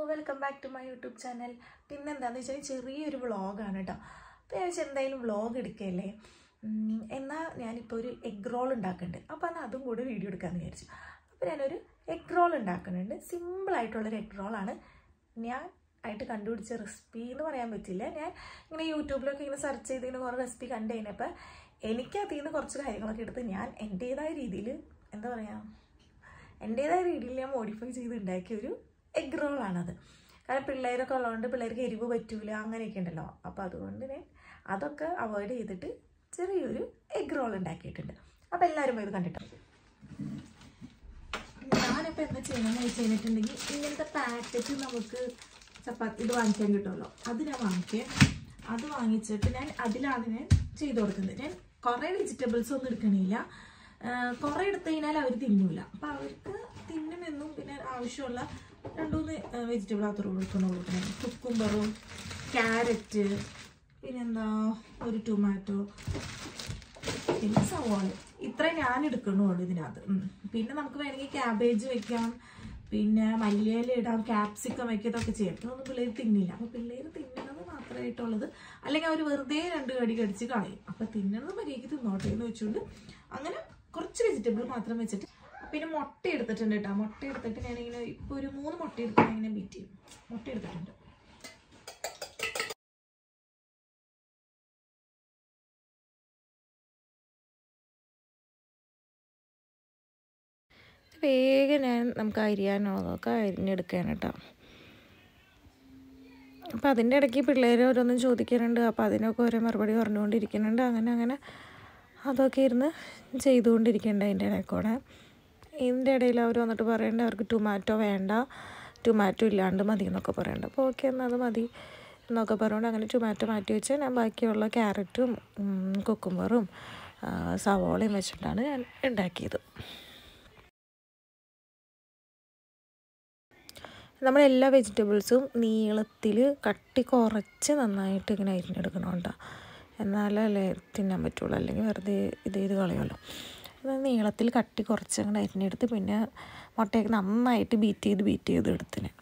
Welcome back to my YouTube channel പിന്നെ എന്താണെന്ന് വെച്ചാൽ ചെറിയൊരു വ്ളോഗാണ് കേട്ടോ അപ്പോൾ ഞാൻ വിചാരിച്ചു എന്തായാലും വ്ളോഗ് എടുക്കുകയല്ലേ ഉം, എന്നാൽ ഞാനിപ്പോൾ ഒരു എഗ് റോൾ ഉണ്ടാക്കുന്നുണ്ട് അപ്പോൾ എന്നാൽ അതും കൂടെ വീഡിയോ എടുക്കാമെന്ന് വിചാരിച്ചു അപ്പോൾ ഞാനൊരു എഗ് റോൾ ഉണ്ടാക്കുന്നുണ്ട് സിമ്പിളായിട്ടുള്ളൊരു എഗ് റോളാണ് ഞാൻ ആയിട്ട് കണ്ടുപിടിച്ച റെസിപ്പി എന്ന് പറയാൻ പറ്റില്ല ഞാൻ ഇങ്ങനെ യൂട്യൂബിലൊക്കെ ഇങ്ങനെ സെർച്ച് ചെയ്ത് ഇങ്ങനെ കുറേ റെസിപ്പി കണ്ടു കഴിഞ്ഞപ്പോൾ എനിക്ക് അതിൽ നിന്ന് കുറച്ച് കാര്യങ്ങളൊക്കെ എടുത്ത് ഞാൻ എൻ്റേതായ രീതിയിൽ എന്താ പറയുക എൻ്റേതായ രീതിയിൽ ഞാൻ മോഡിഫൈ ചെയ്ത് ഉണ്ടാക്കിയ ഒരു എഗ് റോളാണത് കാരണം പിള്ളേരൊക്കെ ഉള്ളതുകൊണ്ട് പിള്ളേർക്ക് എരിവ് പറ്റൂല അങ്ങനെയൊക്കെ ഉണ്ടല്ലോ അപ്പോൾ അതുകൊണ്ട് ഞാൻ അതൊക്കെ അവോയ്ഡ് ചെയ്തിട്ട് ചെറിയൊരു എഗ് റോൾ ഉണ്ടാക്കിയിട്ടുണ്ട് അപ്പോൾ എല്ലാവരും പോയി ഇത് കണ്ടിട്ടോ ഞാനിപ്പോൾ എന്താ ചെയ്യണമെന്ന് വെച്ച് കഴിഞ്ഞിട്ടുണ്ടെങ്കിൽ ഇങ്ങനത്തെ പാക്കറ്റ് നമുക്ക് ചപ്പാത്തി ഇത് വാങ്ങിക്കാൻ കിട്ടുമല്ലോ അത് ഞാൻ വാങ്ങിക്കുക അത് വാങ്ങിച്ചിട്ട് ഞാൻ അതിലാണ് ഞാൻ ചെയ്ത് കൊടുക്കുന്നത് ഞാൻ കുറേ വെജിറ്റബിൾസ് ഒന്നും എടുക്കണില്ല ആഹ് കുറേ എടുത്തു കഴിഞ്ഞാൽ അവർ തിന്നൂല അപ്പം അവർക്ക് തിന്നണമെന്നും പിന്നെ ആവശ്യമുള്ള രണ്ടുമൂന്ന് വെജിറ്റബിൾ അത്ര കൊടുക്കണുള്ളൂ പിന്നെ കുക്കുംബറും ക്യാരറ്റ് പിന്നെന്താ ഒരു ടൊമാറ്റോ പിന്നെ സവാള ഇത്ര ഞാൻ എടുക്കണുള്ളൂ ഇതിനകത്ത് ഉം. പിന്നെ നമുക്ക് വേണമെങ്കിൽ ക്യാബേജ് വെക്കാം പിന്നെ മല്ലിയില ഇടാം ക്യാപ്സിക്കം വെക്കാം ഇതൊക്കെ ചെയ്യാം ഇതൊന്നും പിള്ളേർ തിന്നില്ല അപ്പോൾ പിള്ളേർ തിന്നുന്നത് മാത്രമായിട്ടുള്ളത് അല്ലെങ്കിൽ അവർ വെറുതെ രണ്ട് കടി കടിച്ച് കളയും അപ്പോൾ തിന്നുന്നത് മര്യാദയ്ക്ക് തിന്നോട്ടെ എന്ന് വെച്ചുകൊണ്ട് അങ്ങനെ കുറച്ച് വെജിറ്റബിൾ മാത്രം വെച്ചിട്ട് പിന്നെ മുട്ട എടുത്തിട്ടുണ്ട് കേട്ടോ മുട്ട എടുത്തിട്ട് ഞാനിങ്ങനെ ഇപ്പോൾ ഒരു മൂന്ന് മുട്ട എടുത്തിട്ട് ഇങ്ങനെ ബീറ്റ് ചെയ്യും മുട്ട എടുത്തിട്ടുണ്ട് വേഗം ഞാൻ നമുക്ക് അരിയാനുള്ളതൊക്കെ അരിഞ്ഞെടുക്കാൻ കേട്ടോ അപ്പം അതിൻ്റെ ഇടയ്ക്ക് പിള്ളേർ ഓരോന്നും ചോദിക്കാനുണ്ട് അപ്പോൾ അതിനൊക്കെ ഓരോ മറുപടി പറഞ്ഞുകൊണ്ടിരിക്കുന്നുണ്ട് അങ്ങനെ അങ്ങനെ അതൊക്കെ ഇരുന്ന് ചെയ്തുകൊണ്ടിരിക്കുന്നുണ്ട് അതിൻ്റെ ഇടയിൽ കൂടെ ഇതിൻ്റെ ഇടയിൽ അവർ വന്നിട്ട് പറയേണ്ട അവർക്ക് ടൊമാറ്റോ വേണ്ട ടൊമാറ്റോ ഇല്ലാണ്ട് മതി എന്നൊക്കെ പറയണ്ട അപ്പോൾ ഓക്കെ എന്നാൽ അത് മതി എന്നൊക്കെ പറഞ്ഞുകൊണ്ട് അങ്ങനെ ടൊമാറ്റോ മാറ്റി വെച്ച് ഞാൻ ബാക്കിയുള്ള ക്യാരറ്റും കുക്കുംബറും സവോളയും വെച്ചിട്ടാണ് ഞാൻ ഉണ്ടാക്കിയത് നമ്മൾ എല്ലാ വെജിറ്റബിൾസും നീളത്തിൽ കട്ടി കുറച്ച് നന്നായിട്ട് ഇങ്ങനെ അരിഞ്ഞെടുക്കണം കേട്ടോ എന്നാലല്ലേ തിന്നാൻ പറ്റുള്ളൂ അല്ലെങ്കിൽ വെറുതെ ഇത് ചെയ്ത് കളയുമല്ലോ അത് നീളത്തിൽ കട്ടി കുറച്ച് അങ്ങനെ അരിഞ്ഞെടുത്ത് പിന്നെ മുട്ടയൊക്കെ നന്നായിട്ട് ബീറ്റ് ചെയ്ത് ബീറ്റ് ചെയ്ത് എടുത്തിന്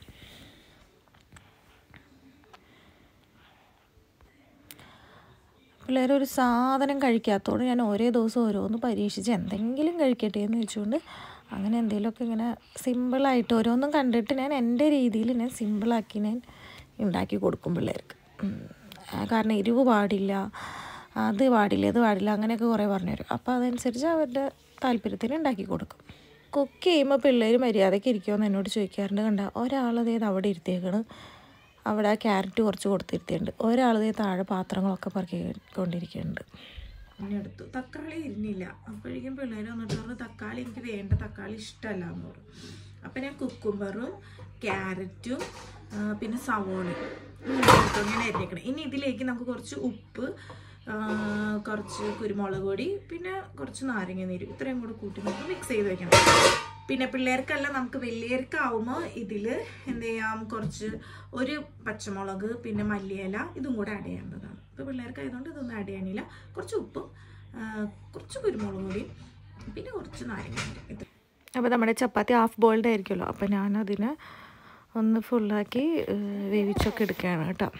പിള്ളേർ ഒരു സാധനം കഴിക്കാത്തതുകൊണ്ട് ഞാൻ ഓരോ ദിവസം ഓരോന്ന് പരീക്ഷിച്ച് എന്തെങ്കിലും കഴിക്കട്ടെ എന്ന് വെച്ചുകൊണ്ട് അങ്ങനെ എന്തെങ്കിലുമൊക്കെ ഇങ്ങനെ സിമ്പിളായിട്ട് ഓരോന്നും കണ്ടിട്ട് ഞാൻ എൻ്റെ രീതിയിൽ ഞാൻ സിമ്പിളാക്കി ഞാൻ ഉണ്ടാക്കി കൊടുക്കും പിള്ളേർക്ക് ഉം. ആ, കാരണം എരിവ് പാടില്ല അത് പാടില്ല ഇത് പാടില്ല അങ്ങനെയൊക്കെ കുറേ പറഞ്ഞു തരും അപ്പോൾ അതനുസരിച്ച് അവരുടെ താല്പര്യത്തിന് ഉണ്ടാക്കി കൊടുക്കും കുക്ക് ചെയ്യുമ്പോൾ പിള്ളേർ മര്യാദയ്ക്ക് ഇരിക്കുമെന്ന് എന്നോട് ചോദിക്കാറുണ്ട് കണ്ട ഒരാളതേത് അവിടെ ഇരുത്തിയേക്കണ് അവിടെ ക്യാരറ്റ് കുറച്ച് കൊടുത്തിരുത്തിയിട്ടുണ്ട് ഒരാളതേ താഴെ പാത്രങ്ങളൊക്കെ പറക്കിക്കൊണ്ടിരിക്കുന്നുണ്ട് പിന്നെ എടുത്തു തക്കാളി ഇരുന്നില്ല അപ്പോഴേക്കും പിള്ളേർ വന്നിട്ട് പറഞ്ഞു തക്കാളി എനിക്ക് വേണ്ട തക്കാളി ഇഷ്ടമല്ല എന്ന് പറഞ്ഞു അപ്പം ഞാൻ കുക്കുംബറും ക്യാരറ്റും ആ, പിന്നെ സവോളയും ഇങ്ങനെ എടുത്തു ഇങ്ങനെ അരിഞ്ഞേക്കണം ഇനി ഇതിലേക്ക് നമുക്ക് കുറച്ച് ഉപ്പ് ആ, കുറച്ച് കുരുമുളക് പൊടി പിന്നെ കുറച്ച് നാരങ്ങ നീര് ഇത്രയും കൂടെ കൂട്ടി നമുക്ക് മിക്സ് ചെയ്ത് വെക്കണം പിന്നെ പിള്ളേർക്കല്ല നമുക്ക് വലിയവർക്കാവുമ്പോൾ ഇതിൽ എന്ത് ചെയ്യാം കുറച്ച് ഒരു പച്ചമുളക് പിന്നെ മല്ലിയില ഇതും കൂടെ ആഡ് ചെയ്യേണ്ടതാണ് ഇപ്പോൾ പിള്ളേർക്കായതുകൊണ്ട് ഇതൊന്നും ആഡ് ചെയ്യാനില്ല കുറച്ച് ഉപ്പും ആ, കുറച്ച് കുരുമുളക് പൊടിയും പിന്നെ കുറച്ച് നാരങ്ങ നീര് ഇത് അപ്പോൾ നമ്മുടെ ചപ്പാത്തി ഹാഫ് ബോയിൽഡ് ആയിരിക്കുമല്ലോ അപ്പോൾ ഞാനതിനെ ഒന്ന് ഫുള്ളാക്കി ഏഹ്, വേവിച്ചൊക്കെ എടുക്കുകയാണ് കേട്ടോ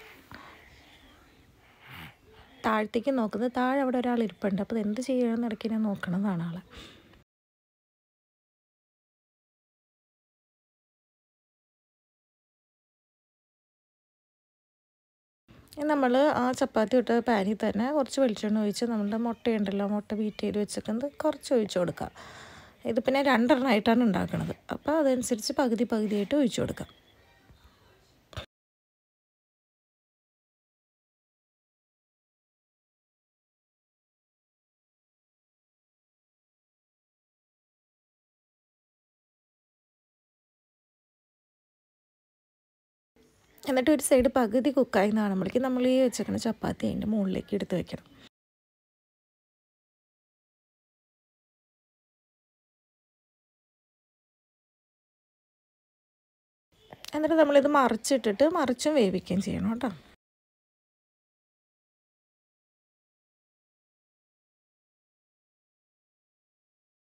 താഴത്തേക്ക് നോക്കുന്നത് താഴെ അവിടെ ഒരാൾ ഇരിപ്പുണ്ട് അപ്പോൾ എന്ത് ചെയ്യണമെന്ന് ഇടയ്ക്ക് ഞാൻ നോക്കണതാണ് ആളെ നമ്മൾ ആ ചപ്പാത്തി ഇട്ട പാനിൽ തന്നെ കുറച്ച് വെളിച്ചെണ്ണ ഒഴിച്ച് നമ്മളുടെ മുട്ടയുണ്ടല്ലോ മുട്ട ബീറ്റ് ചെയ്ത് വെച്ചിട്ടുണ്ട് കുറച്ച് ഒഴിച്ച് കൊടുക്കാം ഇത് പിന്നെ രണ്ടെണ്ണമായിട്ടാണ് ഉണ്ടാക്കുന്നത് അപ്പോൾ അതനുസരിച്ച് പകുതി പകുതിയായിട്ട് ഒഴിച്ചു കൊടുക്കാം എന്നിട്ട് ഒരു സൈഡ് പകുതി കുക്കായി കാണുമ്പോഴേക്കും നമ്മൾ ഈ വെച്ചേക്കുന്ന ചപ്പാത്തി അതിൻ്റെ മുകളിലേക്ക് എടുത്ത് വെക്കണം എന്നിട്ട് നമ്മളിത് മറിച്ചിട്ടിട്ട് മറിച്ചും വേവിക്കുകയും ചെയ്യണം കേട്ടോ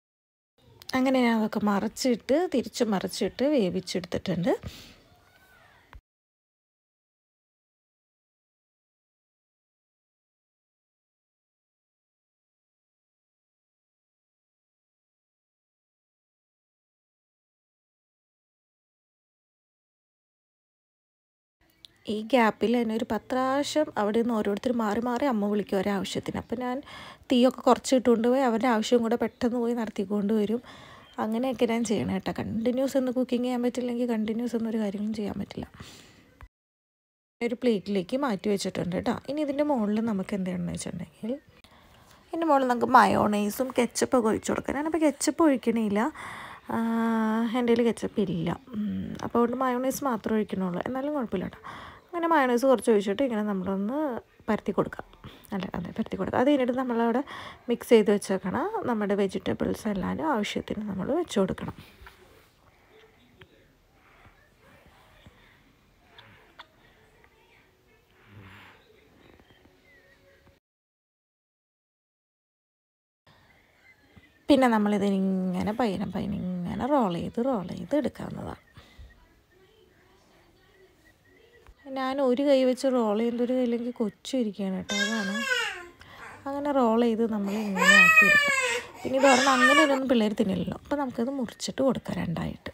അങ്ങനെ ഞാൻ അതൊക്കെ മറിച്ചിട്ട് തിരിച്ച് മറിച്ചിട്ട് വേവിച്ചെടുത്തിട്ടുണ്ട് ഈ ഗ്യാപ്പിൽ എന്നെ ഒരു പത്ത് പ്രാവശ്യം അവിടെ നിന്ന് ഓരോരുത്തർ മാറി മാറി അമ്മ വിളിക്കും ഒരാവശ്യത്തിന് അപ്പോൾ ഞാൻ തീയൊക്കെ കുറച്ച് ഇട്ടുകൊണ്ട് പോയി അവരുടെ ആവശ്യം കൂടെ പെട്ടെന്ന് പോയി നടത്തിക്കൊണ്ട് വരും അങ്ങനെയൊക്കെ ഞാൻ ചെയ്യണം കേട്ടോ കണ്ടിന്യൂസ് ഒന്ന് കുക്കിംഗ് ചെയ്യാൻ പറ്റില്ലെങ്കിൽ കണ്ടിന്യൂസ് ഒന്നും ഒരു കാര്യങ്ങളും ചെയ്യാൻ പറ്റില്ല ഒരു പ്ലേറ്റിലേക്ക് മാറ്റി വെച്ചിട്ടുണ്ട് കേട്ടോ ഇനി ഇതിൻ്റെ മുകളിൽ നമുക്ക് എന്താണെന്ന് വെച്ചിട്ടുണ്ടെങ്കിൽ ഇതിൻ്റെ മുകളിൽ നമുക്ക് മയോണൈസും കെച്ചപ്പൊക്കെ ഒഴിച്ചു കൊടുക്കാം ഞാനപ്പോൾ കെച്ചപ്പ് ഒഴിക്കണില്ല എൻ്റെ കയ്യിൽ കെച്ചപ്പ് ഇല്ല ഉം, അപ്പോൾ അതുകൊണ്ട് മയോണൈസ് മാത്രമേ ഒഴിക്കണുള്ളൂ എന്നാലും കുഴപ്പമില്ല കേട്ടോ അങ്ങനെ മയോണൈസ് കുറച്ച് ഒഴിച്ചിട്ട് ഇങ്ങനെ നമ്മളൊന്ന് പരത്തി കൊടുക്കാം അല്ല അതെ പരത്തി കൊടുക്കാം അത് കഴിഞ്ഞിട്ട് നമ്മളവിടെ മിക്സ് ചെയ്ത് വെച്ചേക്കണം നമ്മുടെ വെജിറ്റബിൾസ് എല്ലാവരും ആവശ്യത്തിന് നമ്മൾ വെച്ച് കൊടുക്കണം പിന്നെ നമ്മളിതിനിങ്ങനെ പയ്യനെ പയ്യനെ ഇങ്ങനെ റോൾ ചെയ്ത് റോൾ ചെയ്ത് എടുക്കാവുന്നതാണ് ഞാൻ ഒരു കൈ വെച്ച് റോൾ ചെയ്യുന്ന ഒരു കയ്യിലേക്ക് കൊച്ചു ഇരിക്കുകയാണ് കേട്ടോ അതാണ് അങ്ങനെ റോൾ ചെയ്ത് നമ്മൾ ഇങ്ങനെ ആക്കി എടുക്കാം പിന്നെ ഇത് പറഞ്ഞാൽ അങ്ങനെ ഒന്നും പിള്ളേർ തിന്നില്ലല്ലോ അപ്പോൾ നമുക്കത് മുറിച്ചിട്ട് കൊടുക്കാം രണ്ടായിട്ട്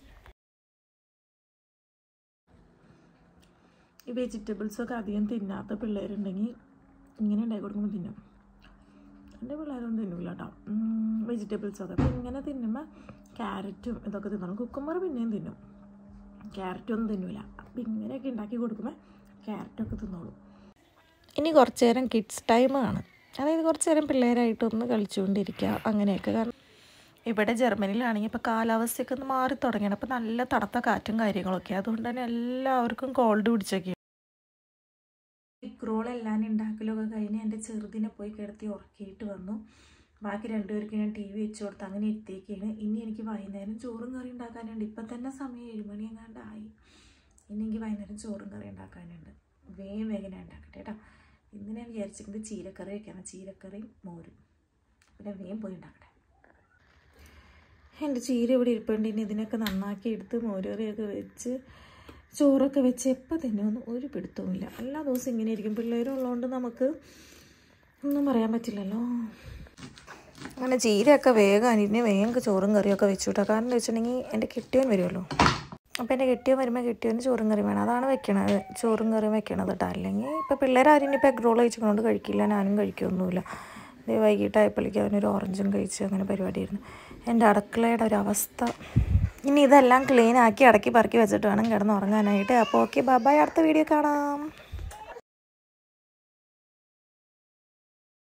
ഈ വെജിറ്റബിൾസൊക്കെ അധികം തിന്നാത്ത പിള്ളേരുണ്ടെങ്കിൽ ഇങ്ങനെ ഉണ്ടാക്കി കൊടുക്കുമ്പോൾ തിന്നും എൻ്റെ പിള്ളേരൊന്നും തിന്നില്ല കേട്ടോ വെജിറ്റബിൾസൊക്കെ അപ്പോൾ ഇങ്ങനെ തിന്നുമ്പോൾ ക്യാരറ്റും ഇതൊക്കെ തിന്നണം കുക്കുമ്പർ പിന്നെയും തിന്നും ക്യാരറ്റൊന്നും തിന്നില്ല അപ്പം ഇങ്ങനെയൊക്കെ ഉണ്ടാക്കി കൊടുക്കുമ്പോൾ ക്യാരറ്റൊക്കെ തിന്നോളൂ ഇനി കുറച്ച് നേരം കിഡ്സ് ടൈം ആണ് അതായത് കുറച്ച് നേരം പിള്ളേരായിട്ടൊന്ന് കളിച്ചുകൊണ്ടിരിക്കുക അങ്ങനെയൊക്കെ കാരണം ഇവിടെ ജർമ്മനിയിലാണെങ്കിൽ ഇപ്പോൾ കാലാവസ്ഥയൊക്കെ ഒന്ന് മാറി തുടങ്ങിയാണ് അപ്പോൾ നല്ല തണുത്ത കാറ്റും കാര്യങ്ങളൊക്കെ അതുകൊണ്ട് തന്നെ എല്ലാവർക്കും കോൾഡ് പിടിച്ചൊക്കെ ക്രോളെല്ലാം ഉണ്ടാക്കലൊക്കെ കഴിഞ്ഞ് എൻ്റെ ചെറുതിനെ പോയി കിടത്തി ഉറക്കിയിട്ട് വന്നു ബാക്കി രണ്ടുപേർക്ക് ഞാൻ ടി വി വെച്ച് കൊടുത്ത് അങ്ങനെ എത്തിയേക്കാണ് ഇനി എനിക്ക് വൈകുന്നേരം ചോറും കറി ഉണ്ടാക്കാനുണ്ട് ഇപ്പം തന്നെ സമയം ഏഴുമണി എങ്ങാണ്ടായി ഇനി എനിക്ക് വൈകുന്നേരം ചോറും കറി ഉണ്ടാക്കാനുണ്ട് വേഗം വേഗം ഞാൻ ഉണ്ടാക്കട്ടെ കേട്ടോ ഇന്ന് ഞാൻ വിചാരിച്ചിട്ടുണ്ട് ചീരക്കറി വെക്കണം ചീരക്കറിയും മോരും പിന്നെ വേഗം പോയി ഉണ്ടാക്കട്ടെ എൻ്റെ ചീര ഇവിടെ ഇരിപ്പുണ്ട് ഇനി ഇതിനൊക്കെ നന്നാക്കി എടുത്ത് മോരുകറിയൊക്കെ വെച്ച് ചോറൊക്കെ വെച്ച് എപ്പോൾ തിന്നുമെന്ന് ഒരു പിടുത്തവുമില്ല എല്ലാ ദിവസവും ഇങ്ങനെ ഇരിക്കും പിള്ളേരുള്ളതുകൊണ്ട് നമുക്ക് ഒന്നും പറയാൻ പറ്റില്ലല്ലോ അങ്ങനെ ചീരയൊക്കെ വേഗം അരിഞ്ഞ് വേഗം ചോറും കറിയൊക്കെ വെച്ചു കേട്ടോ കാരണം എന്താ വെച്ചിട്ടുണ്ടെങ്കിൽ എൻ്റെ കെട്ടിയവൻ വരുമല്ലോ അപ്പോൾ എൻ്റെ കെട്ടിയവൻ വരുമ്പോൾ കെട്ടിയവന് ചോറും കറി വേണം അതാണ് വെക്കണത് ചോറും കറിയും വെക്കണത് കേട്ടോ അല്ലെങ്കിൽ ഇപ്പോൾ പിള്ളേരാരും ഇനിയിപ്പോൾ എഗ് റോൾ കഴിച്ചുകൊണ്ട് കഴിക്കില്ല ഞാനും കഴിക്കുകയൊന്നുമില്ല ഇത് വൈകിട്ടായപ്പോഴേക്കും അവനൊരു ഓറഞ്ചും കഴിച്ച് അങ്ങനെ പരിപാടിയായിരുന്നു എൻ്റെ അടുക്കളയുടെ ഒരു അവസ്ഥ ഇനി ഇതെല്ലാം ക്ലീൻ ആക്കി അടക്കി പറക്കി വെച്ചിട്ട് വേണം കിടന്ന് ഉറങ്ങാനായിട്ട് അപ്പോൾ ഓക്കെ ബൈ അടുത്ത വീഡിയോ കാണാം